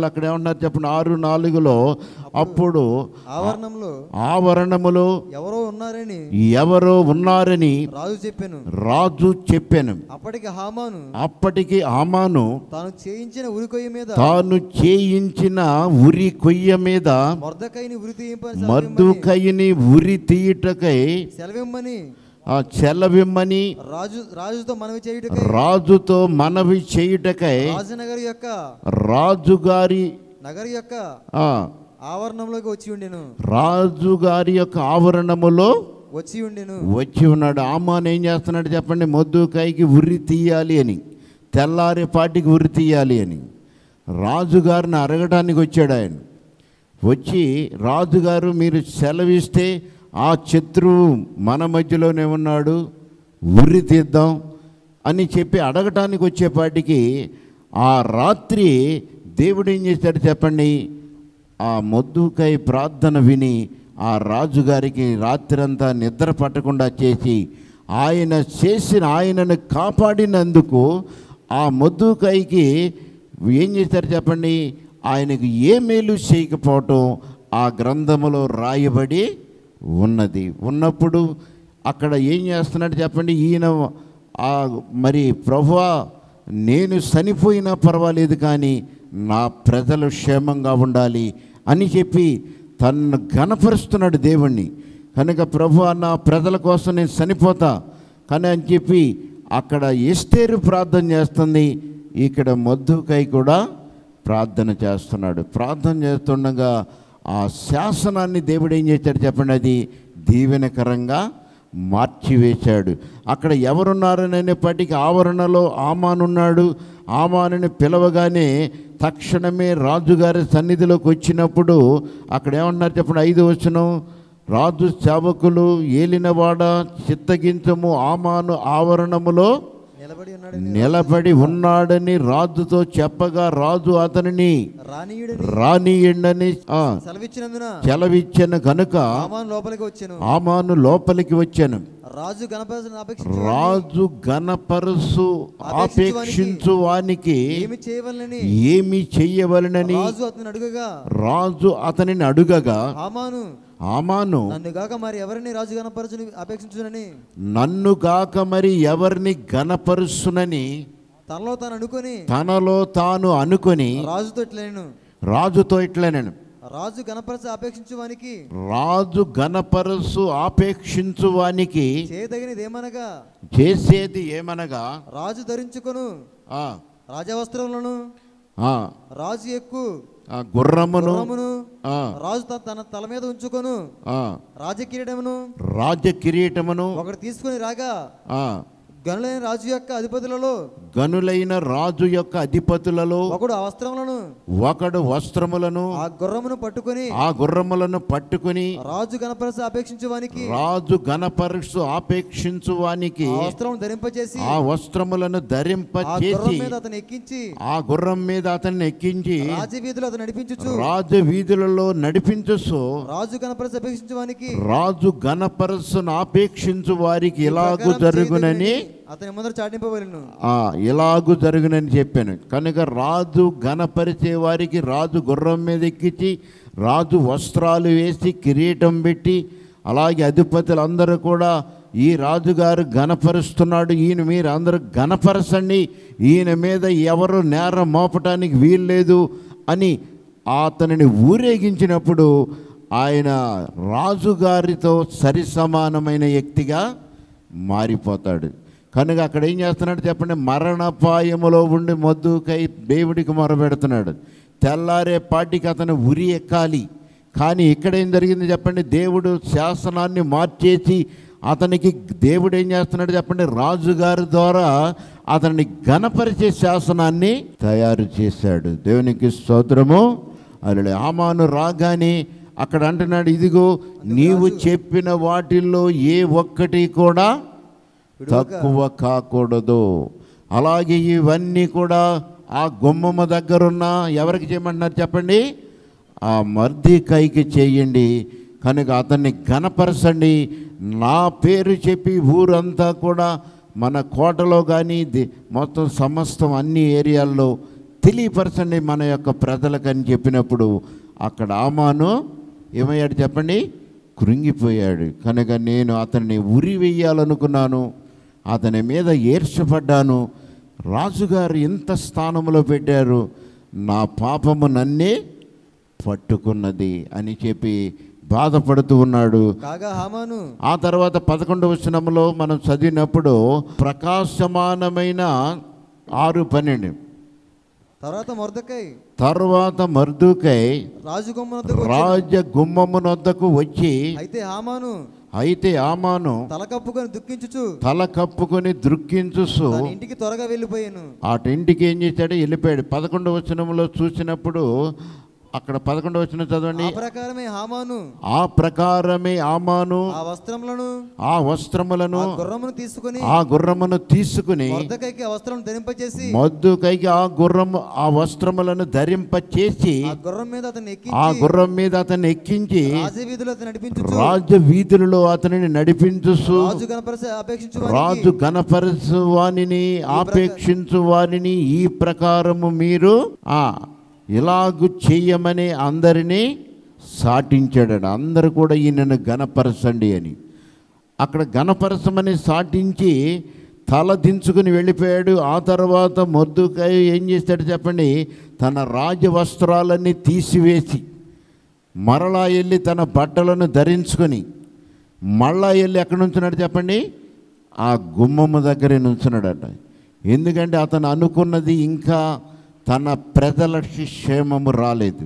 మళ్ళీ అక్కడ ఏమన్నారు చెప్పండి ఆరు నాలుగులో అప్పుడు ఆవరణంలో ఆవరణములో ఎవరో ఉన్నారని ఎవరో ఉన్నారని రాజు చెప్పాను రాజు చెప్పాను అప్పటికి హామాను అప్పటికి ఆమాను తాను చేయించిన ఉరికొయ్య మీద తాను చేయించిన ఉరి కొయ్య మీద మొర్దకైని ఉరి తీయింపని మర్దుకయ్యని ఉరి తీయుటకై సెలవిమ్మని ఆ చెలవిమ్మని రాజు రాజుతో మనవి చేయుటకై రాజుతో మనవి చేయుటకై రాజనగర్ యొక్క రాజుగారి నగర్ యొక్క ఆ, ఆవరణంలోకి వచ్చి ఉండెను రాజుగారి యొక్క ఆవరణములో వచ్చి ఉండెను వచ్చి ఉన్నాడు ఆమాన్ ఏం చేస్తున్నాడు చెప్పండి మొద్దుకాయకి ఉరి తీయాలి అని తెల్లారేపాటికి ఉరి తీయాలి అని రాజుగారిని అరగడానికి వచ్చాడు ఆయన వచ్చి రాజుగారు మీరు సెలవిస్తే ఆ శత్రువు మన మధ్యలోనే ఉన్నాడు ఉరి తీద్దాం అని చెప్పి అడగటానికి వచ్చేపాటికి ఆ రాత్రి దేవుడు ఏం చేశాడు చెప్పండి ఆ మొద్దుకై ప్రార్థన విని ఆ రాజుగారికి రాత్రంతా నిద్ర పట్టకుండా చేసి ఆయన చేసిన ఆయనను కాపాడినందుకు ఆ మొద్దుకైకి ఏం చేశారు చెప్పండి ఆయనకు ఏ మేలు చేయకపోవటం ఆ గ్రంథములో రాయబడి ఉన్నది ఉన్నప్పుడు అక్కడ ఏం చేస్తున్నాడు చెప్పండి ఈయన ఆ మరి ప్రభువా నేను చనిపోయినా పర్వాలేదు కానీ నా ప్రజలు క్షేమంగా ఉండాలి అని చెప్పి తను గనపరుస్తున్నాడు దేవుణ్ణి కనుక ప్రభు నా ప్రజల కోసం నేను చనిపోతా కానీ అని చెప్పి అక్కడ ఎస్తేరు ప్రార్థన చేస్తుంది ఇక్కడ మొద్దుకై కూడా ప్రార్థన చేస్తున్నాడు ప్రార్థన చేస్తుండగా ఆ శాసనాన్ని దేవుడు ఏం చేశాడు చెప్పండి అది దీవెనకరంగా మార్చివేశాడు అక్కడ ఎవరున్నారనేపటికి ఆవరణలో ఆమానున్నాడు ఆమానుని పిలవగానే తక్షణమే రాజుగారి సన్నిధిలోకి వచ్చినప్పుడు అక్కడ ఏమన్నారు చెప్పండి ఐదు వచనం రాజు సేవకులు ఏలినవాడ చిత్తగించము ఆమాను ఆవరణములో నిలబడి ఉన్నాడు నిలబడి ఉన్నాడని రాజుతో చెప్పగా రాజు అతనిని రానీయుడని రానియండని ఆ, సెలవిచ్చినందున చెలవిచ్చెను కనుక హామాను లోపలికి వచ్చాను ఆమాను లోపలికి వచ్చాను రాజు గణపతిని అపేక్షించి రాజు గణపరుసు ఆపేక్షించు వానికి ఏమి చేయవలనని ఏమి చెయ్యవలనని రాజు అతను అడుగగా రాజు అతనిని అడుగగా హామాను ఆమాను నన్ను గాక మరి ఎవరిని రాజు గణపరచుని అపేక్షించునని నన్ను గాక మరి ఎవరిని గణపరుసునని తనలో తాను అనుకొని తనలో తాను అనుకొని రాజుతో ఇట్లేను రాజుతో ఇట్లా నేను రాజు గణపరచ అపేక్షించు వానికి రాజు గణపరుసు ఆపేక్షించు వానికి చేయదగినది ఏమనగా చేసేది ఏమనగా రాజు ధరించుకొను ఆ, రాజవస్త్రములను ఆ, రాజు ఎక్కు ఆ, గుర్రమును గుర్రమును ఆ, రాజు త- తన తల మీద ఉంచుకొను ఆ, రాజకిరీటమును రాజ కిరీటమును ఒకటి తీసుకుని రాగా ఆ, గనులైన రాజు యొక్క అధిపతులలో గనులైన రాజు యొక్క అధిపతులలో ఒకడు ఆ వస్త్రములను ఒకడు వస్త్రములను ఆ గుర్రమును పట్టుకొని ఆ గుర్రములను పట్టుకుని రాజు గణపరచ అపేక్షించు వానికి రాజు గణపరుసు ఆపేక్షించు వానికి ఆ వస్త్రమును ధరింపచేసి ఆ వస్త్రములను ధరింప ఆ గుర్రం చేసి మీద అతను ఎక్కించి ఆ గుర్రం మీద అతన్ని ఎక్కించి రాజవీధులు అతను నడిపించుచు రాజ వీధులలో నడిపించసు రాజు గణపరచ అపేక్షించు వానికి రాజు గణపరసును ఆపేక్షించు వారికి ఇలాగు జరుగునని అతని ముందర చాటింపవలను ఆ, ఇలాగు జరుగునని చెప్పాను కనుక రాజు గణపరిచే వారికి రాజు గుర్రం మీద ఎక్కించి రాజు వస్త్రాలు వేసి కిరీటం పెట్టి అలాగే అధిపతులందరూ కూడా ఈ రాజుగారు గణపరుస్తున్నాడు ఈయన మీరు అందరూ గణపరచండి ఈయన మీద ఎవరు నేరం మోపటానికి వీల్లేదు అని అతనిని ఊరేగించినప్పుడు ఆయన రాజుగారితో సరి సమానమైన వ్యక్తిగా మారిపోతాడు కనుక అక్కడ ఏం చేస్తున్నాడు చెప్పండి మరణపాయములో ఉండి మొద్దుకై దేవుడికి మొరపెడుతున్నాడు తెల్లారే పాటికి అతను ఉరి ఎక్కాలి కానీ ఇక్కడ ఏం జరిగింది చెప్పండి దేవుడు శాసనాన్ని మార్చేసి అతనికి దేవుడు ఏం చేస్తున్నాడు చెప్పండి రాజుగారి ద్వారా అతన్ని గణపరిచే శాసనాన్ని తయారు చేశాడు దేవునికి స్తోత్రము అలా ఆమాను రాగానే అక్కడ అంటున్నాడు ఇదిగో నీవు చెప్పిన వాటిల్లో ఏ ఒక్కటి కూడా తక్కువ కాకూడదు అలాగే ఇవన్నీ కూడా ఆ గుమ్మమ్మ దగ్గరున్న ఎవరికి చేయమంటున్నారు చెప్పండి ఆ మర్దికైకి చేయండి కనుక అతన్ని ఘనపరచండి నా పేరు చెప్పి ఊరంతా కూడా మన కోటలో కానీ ది- మొత్తం సమస్తం అన్ని ఏరియాల్లో తెలియపరచండి మన యొక్క ప్రజలకని చెప్పినప్పుడు అక్కడ ఆమాను ఏమయ్యాడు చెప్పండి కృంగిపోయాడు కనుక నేను అతన్ని ఉరి వేయాలనుకున్నాను అతని మీద ఏర్చబడ్డాను రాజుగారు ఎంత స్థానంలో పెట్టారు నా పాపము నన్నే పట్టుకున్నది అని చెప్పి బాధపడుతూ ఉన్నాడు కాగా హామాను ఆ తర్వాత పదకొండవ వచనంలో మనం చదివినప్పుడు ప్రకాశమానమైన ఆరు పన్నెండు తర్వాత మొర్దకై తర్వాత మర్దుకై రాజు గుమ్మనొద్దకు వచ్చెను. రాజ గుమ్మమునొద్దకు వచ్చి అయితే హామాను అయితే ఆమాను తల కప్పుకొని దుఃఖించుచు తల కప్పుకొని దృక్కించుసు తన ఇంటికి త్వరగా వెళ్ళిపోయాను ఆ ఇంటికి ఏం చేశాడు వెళ్ళిపోయాడు పదకొండవ వచనంలో చూసినప్పుడు అక్కడ పదకొండవ వచనం చదవండి ఆ ప్రకారమే హామాను ఆ ప్రకారమే ఆమాను ఆ వస్త్రములను ఆ వస్త్రములను ఆ గుర్రమును తీసుకుని ఆ గుర్రమును తీసుకుని మొర్దకైకి ఆ వస్త్రం ధరింపచేసి మద్దుకైకి ఆ గుర్రము ఆ వస్త్రములను ధరింపచేసి ఆ గుర్రం మీద అతన్ని ఆ ఎక్కించి గుర్రం మీద అతన్ని ఎక్కించి రాజవీధిలో అతను నడిపించుచు రాజ వీధులలో అతనిని నడిపించుసు రాజు కనపరిచే అపేక్షించు రాజు గణపరచు వానిని ఆపేక్షించు వారిని ఈ ప్రకారము మీరు ఆ ఇలాగు చెయ్యమని అందరినీ సాటించాడు అందరు కూడా ఈయనను గణపరచండి అని అక్కడ గణపరచమని సాటించి తల దించుకుని వెళ్ళిపోయాడు ఆ తర్వాత మొద్దుకాయ ఏం చేస్తాడు చెప్పండి తన రాజ వస్త్రాలన్నీ తీసివేసి మరలా వెళ్ళి తన బట్టలను ధరించుకొని మళ్ళా వెళ్ళి ఎక్కడ నుంచున్నాడు చెప్పండి ఆ గుమ్మము దగ్గరే నుంచున్నాడట ఎందుకంటే అతను అనుకున్నది ఇంకా తన ప్రజలకి క్షేమము రాలేదు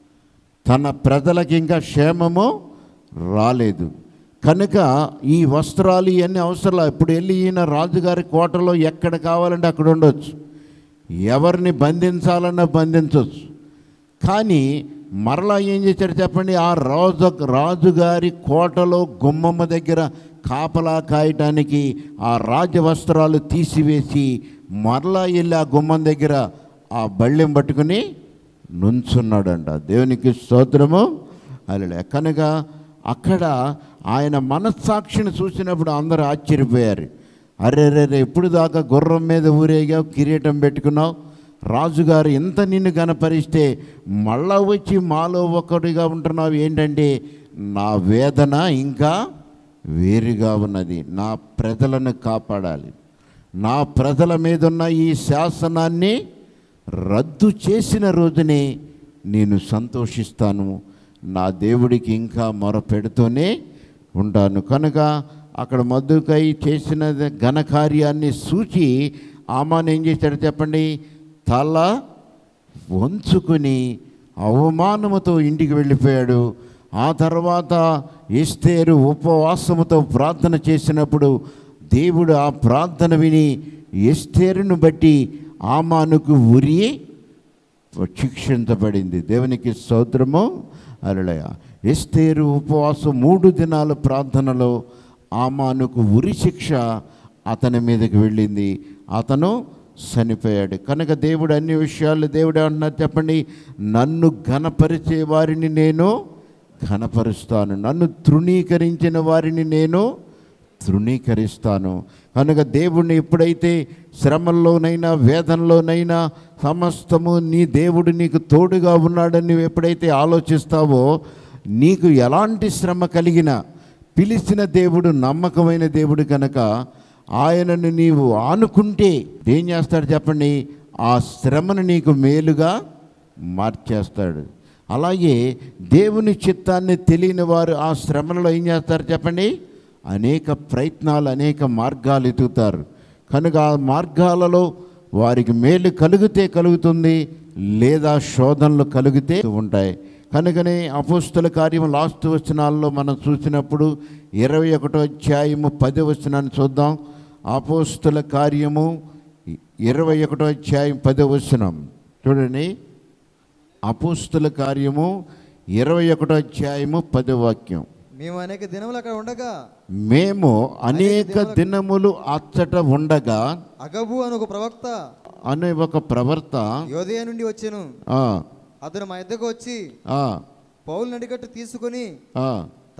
తన ప్రజలకి ఇంకా క్షేమము రాలేదు కనుక ఈ వస్త్రాలు ఇవన్నీ అవసరం ఇప్పుడు వెళ్ళి ఈయన రాజుగారి కోటలో ఎక్కడ కావాలంటే అక్కడ ఉండొచ్చు ఎవరిని బంధించాలన్నా బంధించవచ్చు కానీ మరలా ఏం చేశాడు చెప్పండి ఆ రాజు రాజుగారి కోటలో గుమ్మమ్మ దగ్గర కాపలా కాయటానికి ఆ రాజవస్త్రాలు తీసివేసి మరలా వెళ్ళి ఆ గుమ్మం దగ్గర ఆ బళ్ళెం పట్టుకుని నుంచున్నాడంట దేవునికి స్తోత్రము అలా కనుక అక్కడ ఆయన మనస్సాక్షిని చూసినప్పుడు అందరూ ఆశ్చర్యపోయారు అరే రే రే ఎప్పుడు దాకా గుర్రం మీద ఊరేగావు కిరీటం పెట్టుకున్నావు రాజుగారు ఎంత నిన్ను కనపరిస్తే మళ్ళా వచ్చి మాలో ఒకటిగా ఉంటున్నావు ఏంటంటే నా వేదన ఇంకా వేరుగా ఉన్నది నా ప్రజలను కాపాడాలి నా ప్రజల మీద ఉన్న ఈ శాసనాన్ని రద్దు చేసిన రోజునే నేను సంతోషిస్తాను నా దేవుడికి ఇంకా మొరపెడుతూనే ఉంటాను కనుక అక్కడ మద్దుకై చేసిన ఘనకార్యాన్ని సూచి ఆమాన్ ఏం చేశాడు చెప్పండి తల వంచుకుని అవమానముతో ఇంటికి వెళ్ళిపోయాడు ఆ తర్వాత ఎస్తేరు ఉపవాసముతో ప్రార్థన చేసినప్పుడు దేవుడు ఆ ప్రార్థన విని ఎస్తేరును బట్టి ఆమానుకు ఉరి శిక్షించబడింది దేవునికి స్తోత్రము అలలయ ఎస్తేరు ఉపవాసం మూడు దినాల ప్రార్థనలో ఆమానుకు ఉరి శిక్ష అతని మీదకి వెళ్ళింది అతను చనిపోయాడు కనుక దేవుడు అన్ని విషయాలు దేవుడు ఏమన్నారు చెప్పండి నన్ను ఘనపరిచే వారిని నేను ఘనపరుస్తాను నన్ను తృణీకరించిన వారిని నేను తృణీకరిస్తాను కనుక దేవుణ్ణి ఎప్పుడైతే శ్రమల్లోనైనా వేదనలోనైనా సమస్తము నీ దేవుడు నీకు తోడుగా ఉన్నాడని నువ్వు ఎప్పుడైతే ఆలోచిస్తావో నీకు ఎలాంటి శ్రమ కలిగినా పిలిచిన దేవుడు నమ్మకమైన దేవుడు కనుక ఆయనను నీవు ఆనుకుంటే ఏం చేస్తాడు చెప్పండి ఆ శ్రమను నీకు మేలుగా మార్చేస్తాడు అలాగే దేవుని చిత్తాన్ని తెలియని వారు ఆ శ్రమలలో ఏం చేస్తారు చెప్పండి అనేక ప్రయత్నాలు అనేక మార్గాలు ఎతుకుతారు కనుక ఆ మార్గాలలో వారికి మేలు కలిగితే కలుగుతుంది లేదా శోధనలు కలిగితే ఉంటాయి కనుకనే అపోస్తుల కార్యం లాస్ట్ వచనాల్లో మనం చూసినప్పుడు ఇరవై ఒకటో అధ్యాయము పది వచనాన్ని చూద్దాం అపోస్తుల కార్యము ఇరవై ఒకటో అధ్యాయం పది వచనం చూడండి అపోస్తుల కార్యము ఇరవై ఒకటో అధ్యాయము పది వాక్యం మేము అనేక దినములు అక్కడ ఉండగా మేము అనేక దినములు అచ్చట ఉండగా అగబు అని ఒక ప్రవక్త అనే ఒక ప్రవర్త యోదయ నుండి వచ్చాను ఆ, అతను మా ఇద్దరికి వచ్చి ఆ, పౌలు నడికట్టు తీసుకొని ఆ,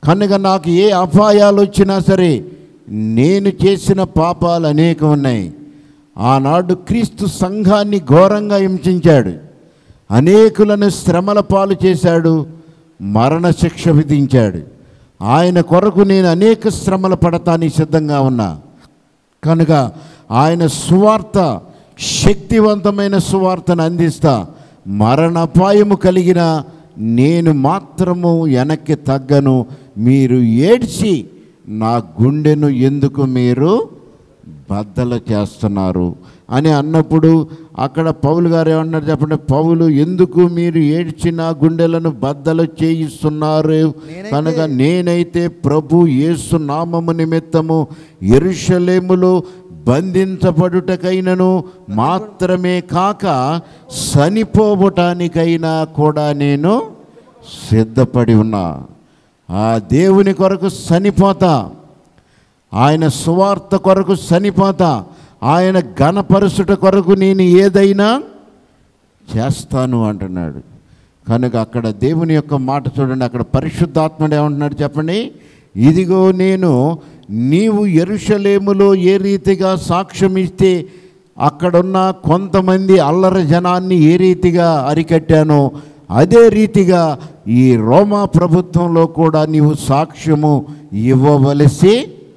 కనుక నాకు ఏ అపాయాలు వచ్చినా సరే నేను చేసిన పాపాలు అనేకం ఉన్నాయి ఆనాడు క్రీస్తు సంఘాన్ని ఘోరంగా హింసించాడు అనేకులను శ్రమల పాలు చేశాడు మరణశిక్ష విధించాడు ఆయన కొరకు నేను అనేక శ్రమలు పడతానికి సిద్ధంగా ఉన్నా కనుక ఆయన సువార్త శక్తివంతమైన సువార్తను అందిస్తా మరణపాయము కలిగిన నేను మాత్రము వెనక్కి తగ్గను మీరు ఏడ్చి నా గుండెను ఎందుకు మీరు బద్దలు చేస్తున్నారు అని అన్నప్పుడు అక్కడ పౌలు గారు ఏమన్నారు చెప్పండి పౌలు ఎందుకు మీరు ఏడ్చి నా గుండెలను బద్దలు చేయిస్తున్నారు కనుక నేనైతే ప్రభు యేసు నామము నిమిత్తము ఎరుషలేములో బంధించబడుటకైనను మాత్రమే కాక చనిపోవటానికైనా కూడా నేను సిద్ధపడి ఉన్నా ఆ దేవుని కొరకు చనిపోతా ఆయన సువార్త కొరకు చనిపోతా ఆయన ఘనపరుసుట కొరకు నేను ఏదైనా చేస్తాను అంటున్నాడు కనుక అక్కడ దేవుని యొక్క మాట చూడండి అక్కడ పరిశుద్ధాత్ముడు ఏమంటున్నాడు చెప్పండి ఇదిగో నేను నీవు ఎరుషలేములో ఏ రీతిగా సాక్ష్యం ఇస్తే అక్కడున్న కొంతమంది అల్లరి జనాన్ని ఏ రీతిగా అరికట్టానో అదే రీతిగా ఈ రోమా ప్రభుత్వంలో కూడా నీవు సాక్ష్యము ఇవ్వవలసి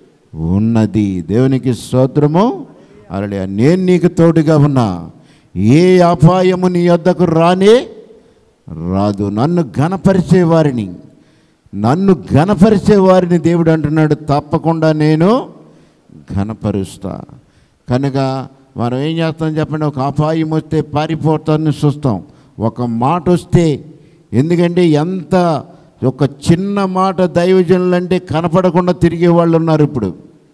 ఉన్నది దేవునికి స్తోత్రము అలా నేను నీకు తోడుగా ఉన్నా ఏ అపాయము నీ వద్దకు రానే రాదు నన్ను ఘనపరిచే వారిని నన్ను ఘనపరిచే వారిని దేవుడు అంటున్నాడు తప్పకుండా నేను ఘనపరుస్తా కనుక మనం ఏం చేస్తాం చెప్పండి ఒక అపాయం వస్తే పారిపోతాన్ని చూస్తాం ఒక మాట వస్తే ఎందుకంటే ఎంత ఒక చిన్న మాట దైవజనులు అంటే కనపడకుండా తిరిగే వాళ్ళు ఉన్నారు ఇప్పుడు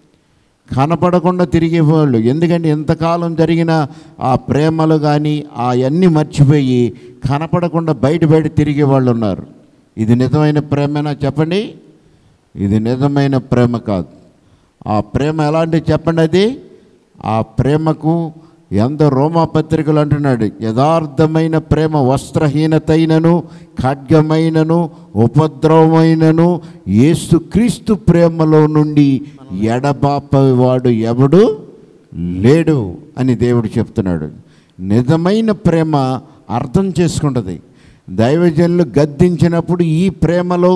కనపడకుండా తిరిగేవాళ్ళు ఎందుకంటే ఎంతకాలం జరిగిన ఆ ప్రేమలు కానీ అవన్నీ మర్చిపోయి కనపడకుండా బయట బయట తిరిగే వాళ్ళు ఉన్నారు ఇది నిజమైన ప్రేమేనా చెప్పండి ఇది నిజమైన ప్రేమ కాదు ఆ ప్రేమ ఎలాంటి చెప్పండి అది ఆ ప్రేమకు ఎంత రోమా పత్రికలు అంటున్నాడు యథార్థమైన ప్రేమ వస్త్రహీనతైనను ఖడ్గమైనను ఉపద్రవమైనను యేసుక్రీస్తు ప్రేమలో నుండి ఎడబాపవాడు ఎవడు లేడు అని దేవుడు చెప్తున్నాడు నిజమైన ప్రేమ అర్థం చేసుకుంటుంది దైవజనులు గద్దించినప్పుడు ఈ ప్రేమలో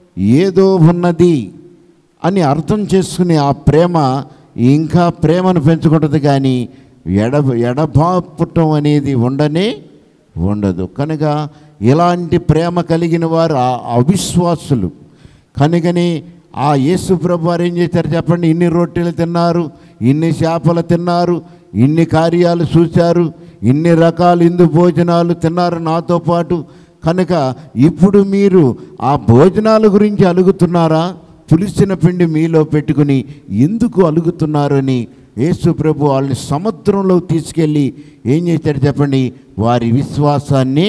ఏదో ఉన్నది అని అర్థం చేసుకునే ఆ ప్రేమ ఇంకా ప్రేమను పెంచుకుంటుంది కానీ ఎడ ఎడబాపటం అనేది ఉండనే ఉండదు కనుక ఇలాంటి ప్రేమ కలిగిన వారు ఆ అవిశ్వాసులు కనుకని ఆ యేసు ప్రభు వారు ఏం చేశారు చెప్పండి ఇన్ని రొట్టెలు తిన్నారు ఇన్ని చేపలు తిన్నారు ఇన్ని కార్యాలు చూశారు ఇన్ని రకాల ఇందు భోజనాలు తిన్నారు నాతో పాటు కనుక ఇప్పుడు మీరు ఆ భోజనాల గురించి అలుగుతున్నారా పులిసిన పిండి మీలో పెట్టుకుని ఎందుకు అలుగుతున్నారు అని యేసు ప్రభు వాళ్ళని సముద్రంలో తీసుకెళ్ళి ఏం చేశాడు చెప్పండి వారి విశ్వాసాన్ని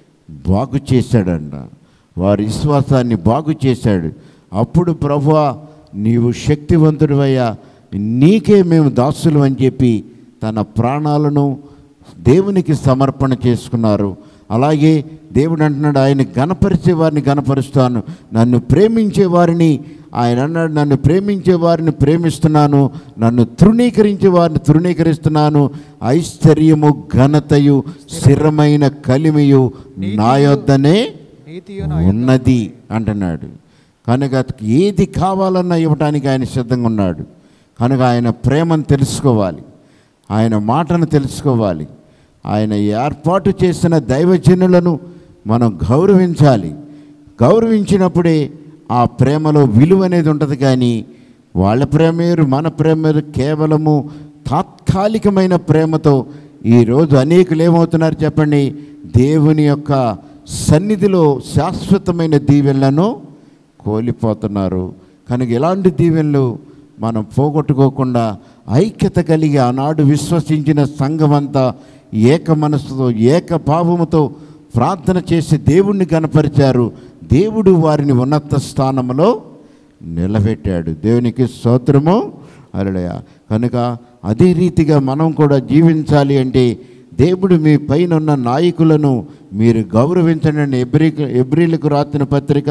బాగు చేశాడంట వారి విశ్వాసాన్ని బాగు చేశాడు అప్పుడు ప్రభువా నీవు శక్తివంతుడివయ్యా నీకే మేము దాసులు అని చెప్పి తన ప్రాణాలను దేవునికి సమర్పణ చేసుకున్నారు అలాగే దేవుడు అంటున్నాడు ఆయన గణపరిచే వారిని గణపరుస్తాను నన్ను ప్రేమించే వారిని ఆయన అన్నాడు నన్ను ప్రేమించే వారిని ప్రేమిస్తున్నాను నన్ను తృణీకరించే వారిని తృణీకరిస్తున్నాను ఐశ్వర్యము ఘనతయు స్థిరమైన కలిమియు నా యొద్దనే నీతియు ఉన్నది అంటున్నాడు కనుక అతనికి ఏది కావాలన్నా ఇవ్వటానికి ఆయన సిద్ధంగా ఉన్నాడు కనుక ఆయన ప్రేమను తెలుసుకోవాలి ఆయన మాటను తెలుసుకోవాలి ఆయన ఏర్పాటు చేసిన దైవజనులను మనం గౌరవించాలి గౌరవించినప్పుడే ఆ ప్రేమలో విలువ అనేది ఉంటుంది కానీ వాళ్ళ ప్రేమ వేరు మన ప్రేమ వేరు కేవలము తాత్కాలికమైన ప్రేమతో ఈరోజు అనేకులు ఏమవుతున్నారు చెప్పండి దేవుని యొక్క సన్నిధిలో శాశ్వతమైన దీవెనలను కోల్పోతున్నారు కనుక ఇలాంటి దీవెనలు మనం పోగొట్టుకోకుండా ఐక్యత కలిగి ఆనాడు విశ్వసించిన సంఘమంతా ఏక మనసుతో ఏక భావముతో ప్రార్థన చేసి దేవుణ్ణి కనపరిచారు దేవుడు వారిని ఉన్నత స్థానంలో నిలబెట్టాడు దేవునికి స్తోత్రము అలడయ కనుక అదే రీతిగా మనం కూడా జీవించాలి అంటే దేవుడు మీ పైన ఉన్న నాయకులను మీరు గౌరవించండి ఎబ్రి ఎబ్రిలకు రాసిన పత్రిక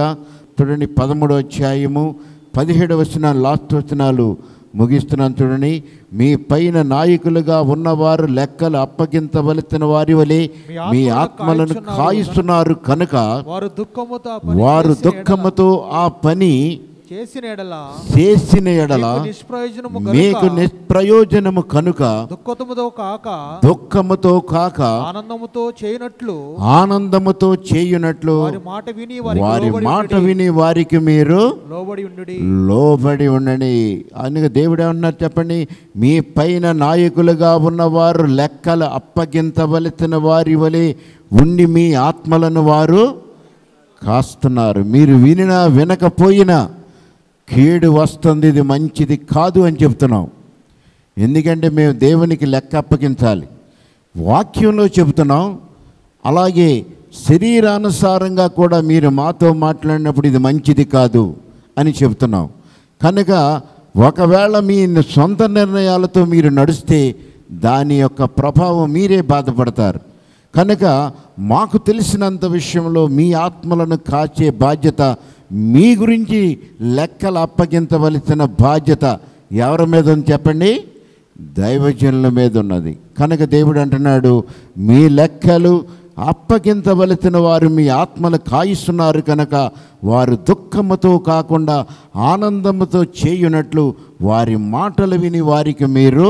చూడండి పదమూడో అధ్యాయము పదిహేడు వచన లాస్ట్ వచనాలు ముగిస్తున్నాను చూడండి మీ పైన నాయకులుగా ఉన్నవారు లెక్కలు అప్పగించవలసిన వారి వలె మీ ఆత్మలను కాయిస్తున్నారు కనుక వారు దుఃఖముతో ఆ పని వారు చేసిన ఎడల- దుఃఖముతో ఆ పని చేసిన ఎడల చేసిన ఎడల మీకు నిష్ప్రయోజనము మీకు కనుక నిష్ప్రయోజనము కనుక దుఃఖముతో కాక దుఃఖముతో కాక ఆనందముతో చేయనట్లు ఆనందముతో చేయునట్లు వారి మాట విని వారికి వారి లోబడి మాట ఉండుడి. విని వారికి మీరు లోబడి ఉండుడి లోబడి ఉండండి అందుకే దేవుడు ఏమన్నారు చెప్పండి మీ పైన నాయకులుగా ఉన్నవారు లెక్కలు అప్పగించవలసిన వారి వలె ఉండి మీ ఆత్మలను వారు కాస్తున్నారు మీరు వినినా వినకపోయినా కీడు వస్తుంది ఇది మంచిది కాదు అని చెప్తున్నాం ఎందుకంటే మేము దేవునికి లెక్క అప్పగించాలి వాక్యంలో చెబుతున్నాం అలాగే శరీరానుసారంగా కూడా మీరు మాతో మాట్లాడినప్పుడు ఇది మంచిది కాదు అని చెబుతున్నాం కనుక ఒకవేళ మీ సొంత నిర్ణయాలతో మీరు నడిస్తే దాని యొక్క ప్రభావం మీరే బాధపడతారు కనుక మాకు తెలిసినంత విషయంలో మీ ఆత్మలను కాచే బాధ్యత మీ గురించి లెక్కలు అప్పగించవలసిన బాధ్యత ఎవరి మీద ఉంది చెప్పండి దైవజనుల మీద ఉన్నది కనుక దేవుడు అంటున్నాడు మీ లెక్కలు అప్పగించవలసిన వారు మీ ఆత్మలు కాయిస్తున్నారు కనుక వారు దుఃఖముతో కాకుండా ఆనందముతో చేయునట్లు వారి మాటలు విని వారికి మీరు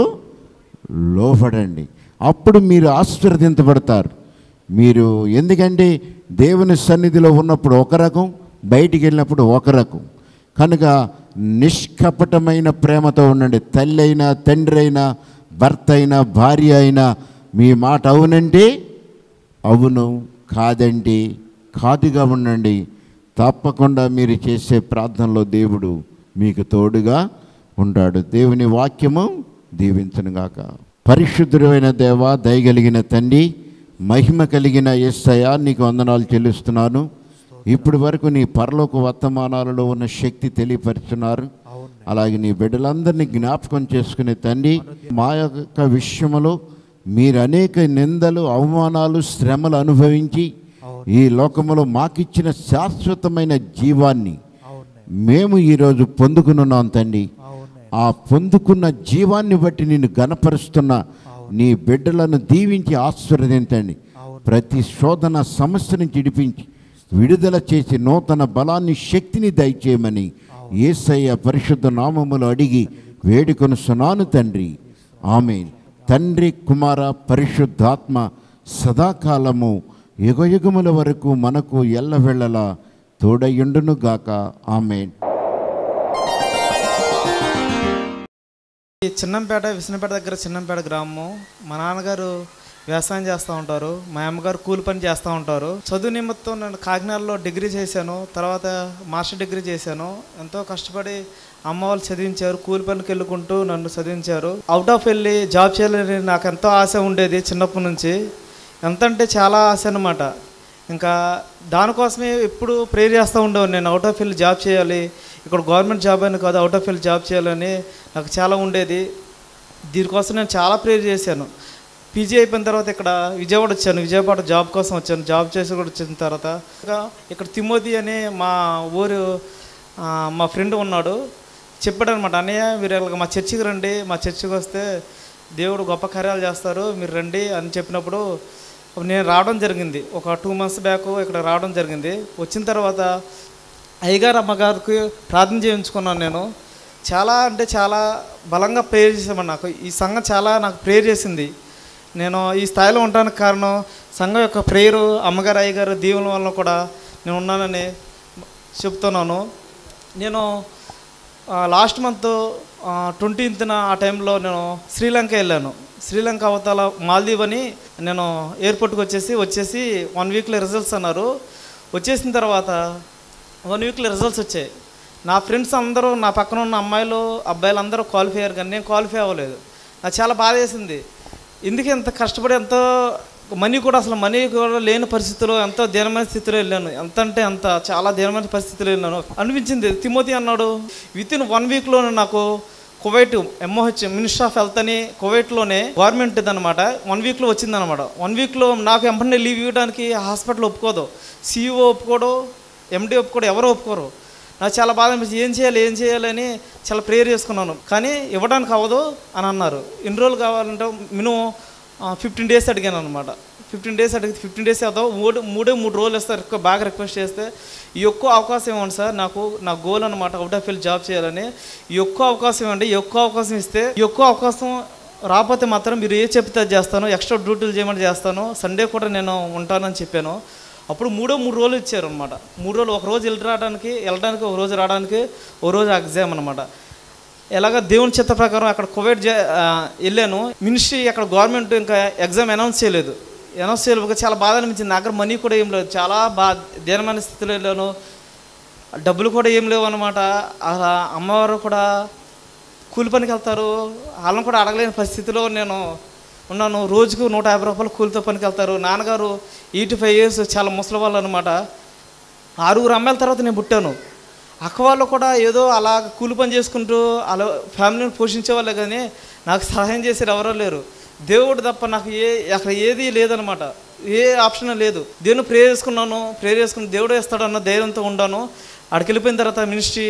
లోపడండి అప్పుడు మీరు ఆశీర్వదించబడతారు మీరు ఎందుకంటే దేవుని సన్నిధిలో ఉన్నప్పుడు ఒక రకం బయటికి వెళ్ళినప్పుడు ఒక రకం కనుక నిష్కపటమైన ప్రేమతో ఉండండి తల్లి అయినా తండ్రి అయినా భర్త అయినా భార్య అయినా మీ మాట అవునంటే అవును కాదంటే కాదుగా ఉండండి తప్పకుండా మీరు చేసే ప్రార్థనలో దేవుడు మీకు తోడుగా ఉంటాడు దేవుని వాక్యము దీవించనుగాక పరిశుద్ధుడైన దేవ దయగలిగిన తండ్రి మహిమ కలిగిన ఎస్సయ నీకు వందనాలు చెల్లిస్తున్నాను ఇప్పటి వరకు నీ పరలోక వర్తమానాలలో ఉన్న శక్తి తెలియపరుచున్నారు అలాగే నీ బిడ్డలందరినీ జ్ఞాపకం చేసుకునే తండ్రి మా యొక్క విషయంలో మీరు అనేక నిందలు అవమానాలు శ్రమలు అనుభవించి ఈ లోకములో మాకిచ్చిన శాశ్వతమైన జీవాన్ని మేము ఈరోజు పొందుకున్నాం తండ్రి ఆ పొందుకున్న జీవాన్ని బట్టి నేను గనపరుస్తున్న నీ బిడ్డలను దీవించి ఆశీర్వదించండి ప్రతి శోధన సమస్య నుంచి విడిపించి విడుదల చేసి నూతన బలాన్ని శక్తిని దయచేయమని ఏసయ్య పరిశుద్ధ నామములు అడిగి వేడుకొని సునాను తండ్రి ఆమె తండ్రి కుమార పరిశుద్ధాత్మ సదాకాలము యుగయుగముల వరకు మనకు ఎల్లవెళ్ళలా తోడయుండును గాక ఆమెన్ ఈ చిన్నంపేట విష్ణుపేట దగ్గర చిన్నంపేట గ్రామం మా నాన్నగారు వ్యవసాయం చేస్తూ ఉంటారు మా అమ్మగారు కూలి పని చేస్తూ ఉంటారు చదువు నిమిత్తం నేను కాకినాడలో డిగ్రీ చేశాను తర్వాత మాస్టర్ డిగ్రీ చేశాను ఎంతో కష్టపడి అమ్మ వాళ్ళు చదివించారు కూలి పనికి వెళ్ళుకుంటూ నన్ను చదివించారు అవుట్ ఆఫ్ వెళ్ళి జాబ్ చేయాలని నాకు ఎంతో ఆశ ఉండేది చిన్నప్పటి నుంచి ఎంత అంటే చాలా ఆశ అనమాట ఇంకా దానికోసమే ఎప్పుడు ప్రేర్ చేస్తూ ఉండేవాడిని నేను అవుట్ ఆఫ్ ఫీల్డ్ జాబ్ చేయాలి ఇక్కడ గవర్నమెంట్ జాబ్ అని కాదు అవుట్ ఆఫ్ ఫీల్డ్ జాబ్ చేయాలని నాకు చాలా ఉండేది దీనికోసం నేను చాలా ప్రేర్ చేశాను పీజీ అయిపోయిన తర్వాత ఇక్కడ విజయవాడ వచ్చాను విజయవాడ జాబ్ కోసం వచ్చాను జాబ్ చేసి కూడా వచ్చిన తర్వాత ఇంకా ఇక్కడ తిమోతి అని మా ఊరు ఆ, మా ఫ్రెండ్ ఉన్నాడు చెప్పాడు అనమాట అన్నయ్య మీరు ఇలాగ మా చర్చికి రండి మా చర్చికి వస్తే దేవుడు గొప్ప కార్యాలు చేస్తారు మీరు రండి అని చెప్పినప్పుడు నేను రావడం జరిగింది ఒక టూ మంత్స్ బ్యాక్ ఇక్కడ రావడం జరిగింది వచ్చిన తర్వాత అయ్యగారు అమ్మగారికి ప్రార్థన చేయించుకున్నాను నేను చాలా అంటే చాలా బలంగా ప్రేయర్ చేసామని నాకు ఈ సంఘం చాలా నాకు ప్రేయర్ చేసింది నేను ఈ స్థాయిలో ఉండడానికి కారణం సంఘం యొక్క ప్రేయరు అమ్మగారు అయ్యగారు దీవుల వల్ల కూడా నేను ఉన్నానని చెప్తున్నాను నేను లాస్ట్ మంత్ ట్వంటీన్త్న ఆ టైంలో నేను శ్రీలంక వెళ్ళాను శ్రీలంక అవతల మాల్దీవ్ అని నేను ఎయిర్పోర్ట్కి వచ్చేసి వచ్చేసి వన్ వీక్లో రిజల్ట్స్ అన్నారు వచ్చేసిన తర్వాత వన్ వీక్లో రిజల్ట్స్ వచ్చాయి నా ఫ్రెండ్స్ అందరూ నా పక్కన ఉన్న అమ్మాయిలు అబ్బాయిలు అందరూ క్వాలిఫై అయ్యారు కానీ నేను క్వాలిఫై అవ్వలేదు నాకు చాలా బాధ వేసింది ఎందుకు ఎంత కష్టపడి ఎంతో మనీ కూడా అసలు మనీ కూడా లేని పరిస్థితిలో ఎంతో దీనమైన స్థితిలో వెళ్ళాను ఎంత అంటే అంత చాలా దీనమైన పరిస్థితిలో వెళ్ళాను అనిపించింది తిమోతి అన్నాడు విత్ ఇన్ వన్ వీక్లోనే నాకు Kuwait MOH minister of health అని కువైట్లోనే గవర్నమెంట్ అనమాట వన్ వీక్లో వచ్చిందనమాట వన్ వీక్లో నాకు ఎంపనే లీవ్ ఇవ్వడానికి హాస్పిటల్ ఒప్పుకోదు సీఈఓ ఒప్పుకోడు ఎండి ఒప్పుకోడు ఎవరు ఒప్పుకోరు నాకు చాలా బాధ అనిపించింది ఏం చేయాలి ఏం చేయాలని చాలా ప్రేయర్ చేసుకున్నాను కానీ ఇవ్వడానికి అవ్వదు అని అన్నారు ఎన్ని రోజులు కావాలంటే మినిమం ఫిఫ్టీన్ డేస్ అడిగాను అనమాట ఫిఫ్టీన్ డేస్ అడిగితే ఫిఫ్టీన్ డేస్ అవుతావు మూడు మూడే మూడు రోజులు ఇస్తారు ఎక్కువ బాగా రిక్వెస్ట్ చేస్తే ఈ ఒక్క అవకాశం ఇవ్వండి సార్ నాకు నా గోల్ అనమాట అవుట్ ఆఫ్ ఫీల్డ్ జాబ్ చేయాలని ఈ ఒక్క అవకాశం ఇవ్వండి ఈ ఒక్క అవకాశం ఇస్తే ఈ ఒక్క అవకాశం రాకపోతే మాత్రం మీరు ఏ చెప్తే అది చేస్తాను ఎక్స్ట్రా డ్యూటీలు చేయమని చేస్తాను సండే కూడా నేను ఉంటానని చెప్పాను అప్పుడు మూడో మూడు రోజులు ఇచ్చారు అనమాట మూడు రోజులు ఒక రోజు వెళ్ళి రావడానికి వెళ్ళడానికి ఒక రోజు రావడానికి ఒక రోజు ఎగ్జామ్ అనమాట ఎలాగ దేవుని చిత్త ప్రకారం అక్కడ కోవిడ్ జే ఆ, వెళ్ళాను మినిస్ట్రీ అక్కడ గవర్నమెంట్ ఇంకా ఎగ్జామ్ అనౌన్స్ చేయలేదు అనౌన్స్ చేయలేదు చాలా బాధ అనిపించింది నా దగ్గర మనీ కూడా ఏం లేదు చాలా బా దీనమైన స్థితిలో వెళ్ళాను డబ్బులు కూడా ఏం లేవు అనమాట అలా అమ్మవారు కూడా కూలి పనికి వెళ్తారు వాళ్ళని కూడా అడగలేని పరిస్థితిలో నేను ఉన్నాను రోజుకు నూట యాభై రూపాయలు కూలితో పనికి వెళ్తారు నాన్నగారు ఎయిటీ ఫైవ్ ఇయర్స్ చాలా ముసలి వాళ్ళు అనమాట ఆరుగురు అమ్మాయిల తర్వాత నేను పుట్టాను అక్క వాళ్ళు కూడా ఏదో అలా కూలి పని చేసుకుంటూ అలా ఫ్యామిలీని పోషించే వాళ్ళే కానీ నాకు సహాయం చేసేది ఎవరో లేరు దేవుడు తప్ప నాకు ఏ అక్కడ ఏది లేదనమాట ఏ ఆప్షన్ లేదు దేవుని ప్రే చేసుకున్నాను ప్రే చేసుకుని దేవుడు వేస్తాడన్న ధైర్యంతో ఉన్నాను అక్కడికి వెళ్ళిపోయిన తర్వాత మినిస్ట్రీ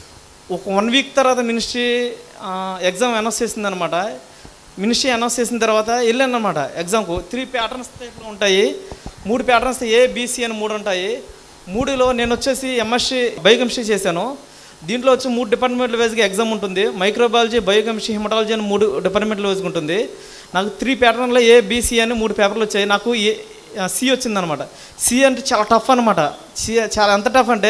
ఒక వన్ వీక్ తర్వాత మినిస్ట్రీ ఎగ్జామ్ అనౌన్స్ చేసింది అనమాట మినిస్ట్రీ అనౌన్స్ చేసిన తర్వాత వెళ్ళాను అనమాట ఎగ్జామ్కు త్రీ ప్యాటర్న్స్ టైప్లో ఉంటాయి మూడు ప్యాటర్న్స్ ఏ బీసీ అని మూడు ఉంటాయి మూడులో నేను వచ్చేసి ఎంఎస్సీ బయోకెమిస్ట్రీ చేశాను దీంట్లో వచ్చి మూడు డిపార్ట్మెంట్ల వైజ్గా ఎగ్జామ్ ఉంటుంది మైక్రోబయాలజీ బయోకెమిస్ట్రీ హిమటాలజీ అని మూడు డిపార్ట్మెంట్ల వైజ్గా ఉంటుంది నాకు త్రీ ప్యాటర్న్లో ఏ బీసీ అని మూడు పేపర్లు వచ్చాయి నాకు ఏ సి వచ్చిందనమాట సి అంటే చాలా టఫ్ అనమాట సి చాలా ఎంత టఫ్ అంటే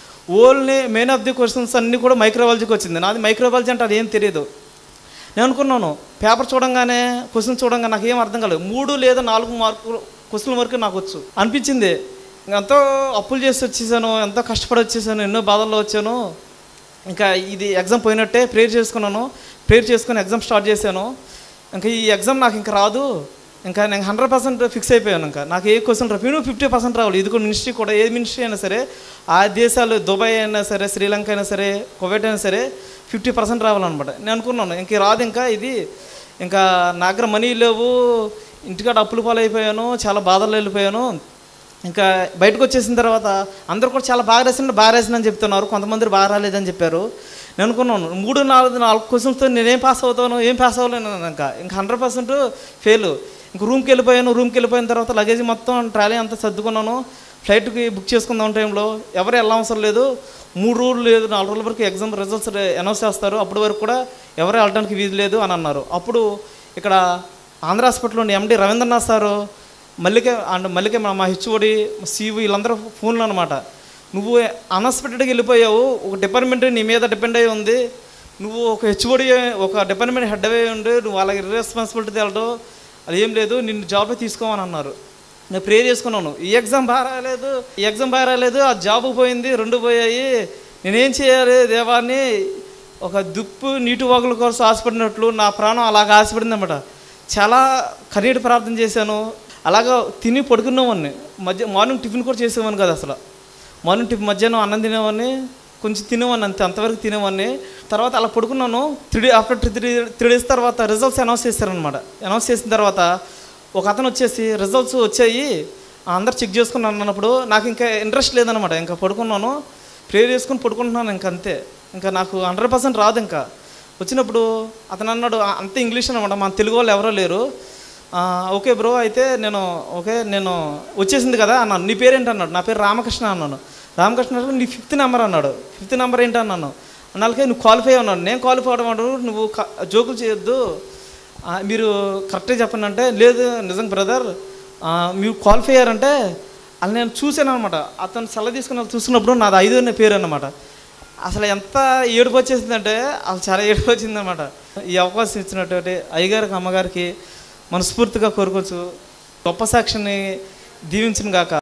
only main of the questions అన్నీ కూడా మైక్రోబాలజీకి వచ్చింది నాది మైక్రోబాలజీ అంటే అది ఏం తెలియదు నేను అనుకున్నాను పేపర్ చూడంగానే క్వశ్చన్ చూడంగా నాకు ఏం అర్థం కాలేదు మూడు లేదా నాలుగు మార్కులు క్వశ్చన్ వరకు నాకు వచ్చు అనిపించింది ఎంతో అప్పులు చేసి వచ్చేసాను ఎంతో కష్టపడి వచ్చేసాను ఎన్నో బాధల్లో వచ్చాను ఇంకా ఇది ఎగ్జామ్ పోయినట్టే ప్రేయర్ చేసుకున్నాను ప్రేయర్ చేసుకుని ఎగ్జామ్ స్టార్ట్ చేశాను ఇంకా ఈ ఎగ్జామ్ నాకు ఇంకా రాదు ఇంకా నేను హండ్రెడ్ పర్సెంట్ ఫిక్స్ అయిపోయాను ఇంకా నాకు ఏ క్వశ్చన్ రావు ఫిఫ్టీ పర్సెంట్ రావాలి ఇది కూడా మినిస్ట్రీ కూడా ఏ మినిస్ట్రీ అయినా సరే ఆ దేశాలు దుబాయ్ అయినా సరే శ్రీలంక అయినా సరే కువైట్ అయినా సరే ఫిఫ్టీ పర్సెంట్ రావాలన్నమాట నేను అనుకున్నాను ఇంక రాదు ఇంకా ఇది ఇంకా నా దగ్గర మనీ లేవు ఇంటికాడ అప్పులు పాలైపోయాను చాలా బాధలు వెళ్ళిపోయాను ఇంకా బయటకు వచ్చేసిన తర్వాత అందరూ కూడా చాలా బాగా రాసిన బాగా రాసిన చెప్తున్నారు కొంతమంది బాగా రాలేదని చెప్పారు నేను అనుకున్నాను మూడు నాలుగు నాలుగు క్వశ్చన్స్తో నేనేం పాస్ అవుతాను ఏం పాస్ అవ్వలేను ఇంకా ఇంకా హండ్రెడ్ పర్సెంట్ ఫెయిల్ ఇంక రూమ్కి వెళ్ళిపోయాను రూమ్కి వెళ్ళిపోయిన తర్వాత లగేజ్ మొత్తం ట్రాలీ అంతా సర్దుకున్నాను ఫ్లైట్కి బుక్ చేసుకుందాం టైంలో ఎవరు వెళ్ళ అవసరం లేదు మూడు రోజులు లేదు నాలుగు రోజుల వరకు ఎగ్జామ్ రిజల్ట్స్ అనౌన్స్ చేస్తారు అప్పటి వరకు కూడా ఎవరు వెళ్ళడానికి వీలు లేదు అని అన్నారు అప్పుడు ఇక్కడ ఆంధ్ర హాస్పిటల్లోని ఎండి రవీంద్రనాథ్ సారు మల్లికే అండ్ మల్లికే మా మా హెచ్ఓడి సీవు వీళ్ళందరూ ఫోన్లు అనమాట నువ్వు అన్ఎక్స్పెక్టెడ్గా వెళ్ళిపోయావు ఒక డిపార్ట్మెంట్ నీ మీద డిపెండ్ అయి ఉంది నువ్వు ఒక హెచ్ఓడి ఒక డిపార్ట్మెంట్ హెడ్ అయి ఉండి నువ్వు వాళ్ళకి రెస్పాన్సిబిలిటీ తేలడం అది ఏం లేదు నిన్ను జాబ్ తీసుకోమని అన్నారు నేను ప్రేర్ చేసుకున్నాను ఈ ఎగ్జామ్ బాగా రాలేదు ఈ ఎగ్జామ్ బాగా రాలేదు ఆ జాబ్ పోయింది రెండు పోయాయి నేనేం చేయాలి దేవాన్ని ఒక దుప్పు నీటి వాగుల కోసం ఆశపడినట్లు నా ప్రాణం అలాగ ఆశపడింది అనమాట చాలా కన్నీటి ప్రార్థన చేశాను అలాగా తిని పడుకున్నామని మధ్య మార్నింగ్ టిఫిన్ కూడా చేసేవాడిని కదా అసలు మార్నింగ్ టిఫిన్ మధ్యాహ్నం అన్నం తినేవాడిని కొంచెం తినేవాడిని అంతే అంతవరకు తినేవాడిని తర్వాత అలా పడుకున్నాను three after three three days తర్వాత రిజల్ట్స్ అనౌన్స్ చేశారనమాట అనౌన్స్ చేసిన తర్వాత ఒక అతను వచ్చేసి రిజల్ట్స్ వచ్చాయి అందరు చెక్ చేసుకున్నాను అన్నప్పుడు నాకు ఇంకా ఇంట్రెస్ట్ లేదనమాట ఇంకా పడుకున్నాను ప్రేయర్ చేసుకుని పడుకుంటున్నాను ఇంకా అంతే ఇంకా నాకు హండ్రెడ్ పర్సెంట్ రాదు ఇంకా వచ్చినప్పుడు అతను అన్నాడు "ఆ, అంతే ఇంగ్లీష్ అనమాట మన తెలుగు వాళ్ళు ఎవరో లేరు "ఆ, ఓకే బ్రో అయితే నేను ఓకే నేను వచ్చేసింది కదా అన్నాను నీ పేరేంటి అన్నాడు నా పేరు రామకృష్ణ అన్నాను రామకృష్ణ అన్నాడు, నీ ఫిఫ్త్ నెంబర్ అన్నాడు ఫిఫ్త్ నెంబర్ ఏంటి అన్నాను అన్నాళ్ళకే నువ్వు క్వాలిఫై అన్నాడు నేను క్వాలిఫై అవడం అన్నాడు నువ్వు క- జోకులు చేయొద్దు ఆ, మీరు కరెక్ట్గా చెప్పండి అంటే లేదు నిజం బ్రదర్ మీరు క్వాలిఫై అయ్యారంటే అది నేను చూశాను అనమాట అతను సెల తీసుకుని చూసినప్పుడు నాది ఐదో అనే పేరు అన్నమాట అసలు ఎంత ఏడుపు వచ్చేసిందంటే అసలు చాలా ఏడుపు వచ్చిందనమాట ఈ అవకాశం ఇచ్చినటువంటి అయ్యగారికి అమ్మగారికి మనస్ఫూర్తిగా కోరుకోవచ్చు గొప్ప సాక్షిని దీవించిన గాక